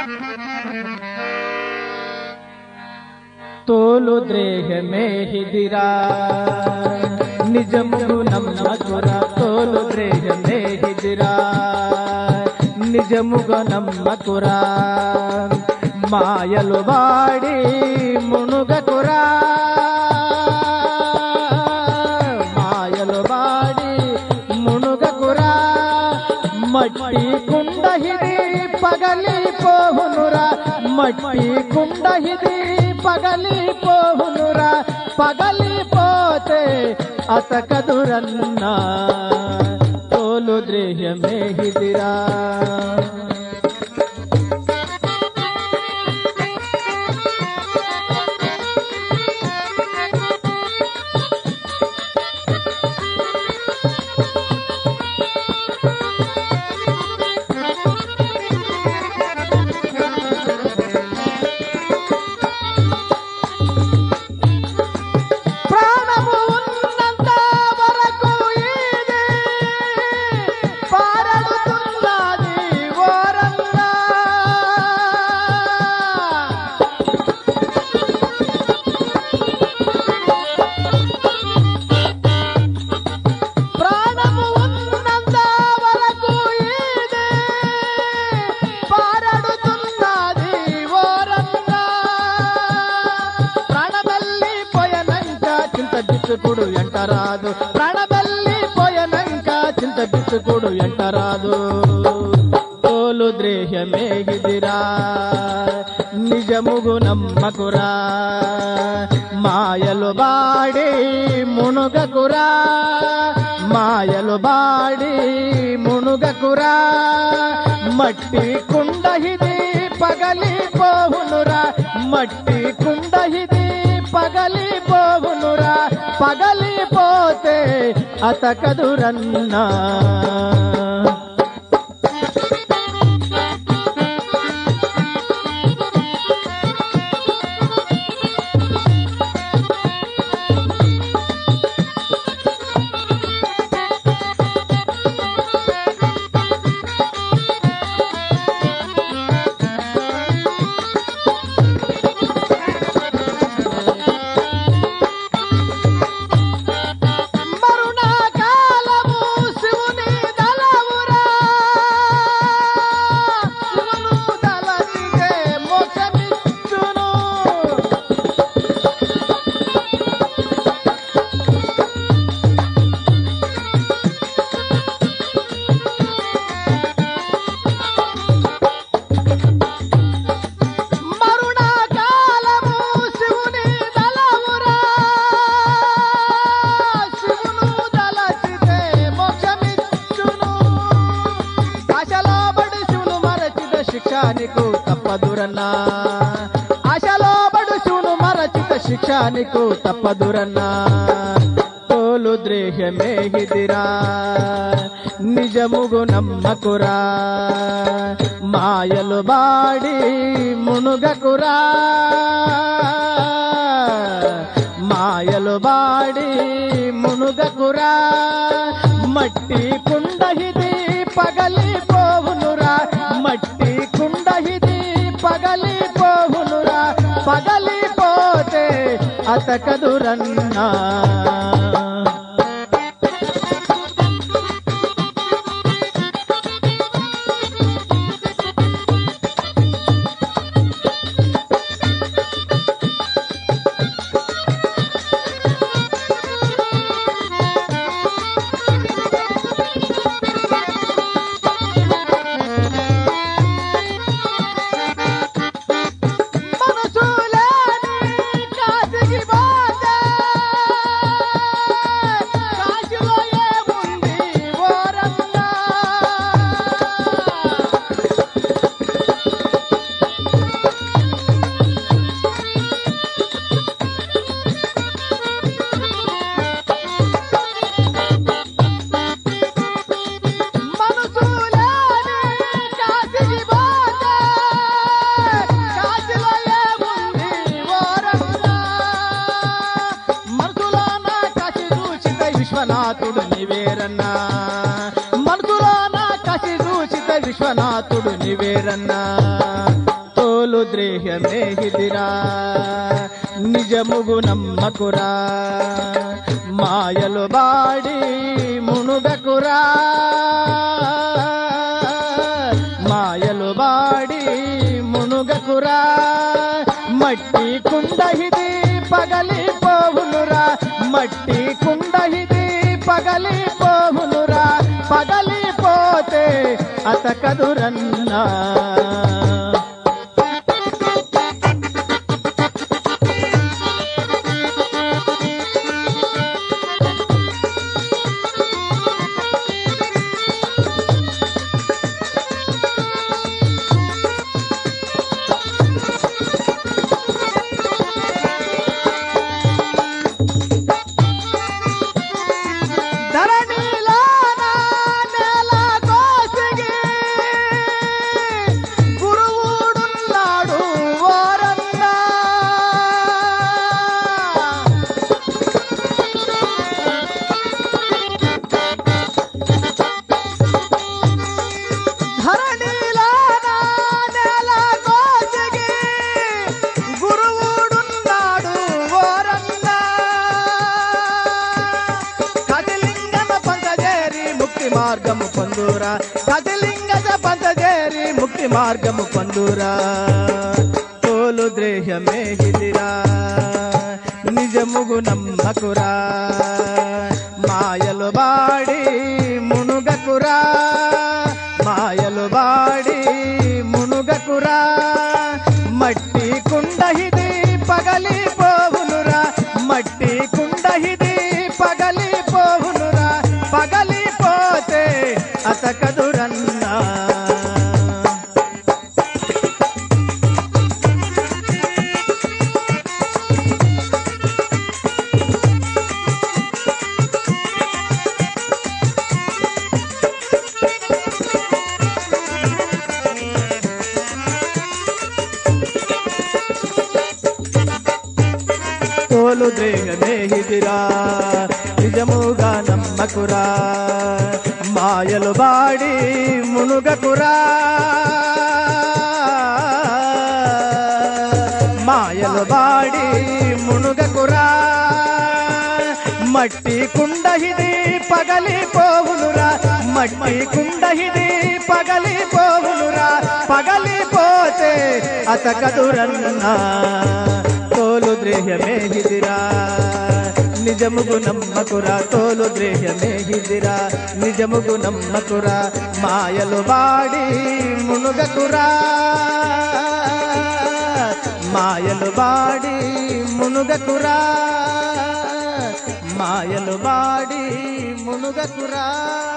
తోలు ద్రేహమే హిదిరా నిజముగు నమ్మకురా తోలు ద్రేహమే హిదిరా నిజముగా నమ్మకురా మాయలు వాడి మునుగకురా మాయలు వాడి మునుగకురా మట్టి కుండహిది పగలిపోవునురా మట్టి కుండహిది పగలిపోవునురా పగలిపోతే అతకదురన్నా తోలు ద్రేహమే హిదిరా ప్రాణము ఉన్నంత వరకు ఇది పారడుతున్నది ఓరంగా ప్రాణము ఉన్నంత వరకు ఇది పారడుతున్నది ఓరంగా ప్రాణబల్లి పోయనంక చింత బిచ్చుకుడు ఎంటరాదు ప్రాణబల్లి పోయనంక చింత బిచ్చుకుడు ఎంటరాదు తోలు ద్రేహమే గిదిరా నిజముగు నమ్మకురా మాయలు బాడి మునుగకురా మాయలు బాడి మునుగకురా మట్టి కుండహిది పగలిపోవునురా మట్టి కుండహిది పగలిపోవునురా పగలిపోతే అతకదురన్నా మరుణాకాలము శివుని దళవురా శివును దళచితే మోక్షమిచ్చును మరుణాకాలము శివుని దళవురా శివును దళచితే మోక్షమిచ్చును ఆశలో బడి శివును మరచిత శిక్ష నీకు తప్పదురన్నా ఆశలో బడు శివును మరచిత శిక్ష నీకు తప్పదురన్నా తోలు ద్రేహమే హిదిరా నిజముగు నమ్మకురా మాయలు బాడి మునుగకురా మాయలు బాడి మునుగకురా మట్టి కుండహిది పగలిపోవునురా మట్టి కుండహిది పగలిపోవునురా పగలిపోతే అతకదురన్నా మనసులేని కాసికి పోతే కాశీలో ఏముంది ఓరన్నా మనసులేని కాసికి పోతే కాశీలో ఏముంది ఓరన్నా మనసులోన కాశీ చూచిత విశ్వనాథుడు నివేరన్నా మనసులోన కాశీ చూచిత విశ్వనాథుడు నివేరన్నా తోలు ద్రేహమే హిదిరా నిజముగు నమ్మకురా మాయలు బాడి మునుగకురా మాయలు బాడి మునుగకురా మట్టి కుండహిది పగలి పోవునురా మట్టి కుండహిది పగలి పోవునురా పగలిపోతే అతకదురన్నా ధరణిలోన నేల కోసిగి గురువుడున్నాడు ఓరన్నా ధరణిలోన నేల కోసిగి గురువుడున్నాడు ఓరన్నా కదిలింగన పంచజేరి ముక్తి మార్గము పొందురా కదిలింగజ పంచజేరి ముక్తి మార్గము పొందురా తోలు ద్రేహమే హిదిరా నిజముగు నమ్మకురా మాయలు బాడి మునుగకురా మాయలు బాడి మునుగకురా మట్టి కుండహిది పగలి పోవునురా మట్టి కుండహిది పగలి పోవునురా పగలిపోతే అతకదురన్నా తోలు ద్రేగమే హిదిరా నిజముగా నమ్మకురా మాయలు బాడి మునుగకురా మాయలు బాడి మునుగకురా మట్టి కుండహిది పగలి పోవునురా మట్టి కుండహిది పగలి పోవునురా పగలిపోతే అతకదురన్నా తోలు ద్రేహమే హిదిరా నిజముగు నమ్మకురా తోలు ద్రేహమే హిదిరా నిజముగు నమ్మకురా మాయలు బాడి మునుగకురా మాయలు బాడి మునుగకురా మాయలు బాడి మునుగకురా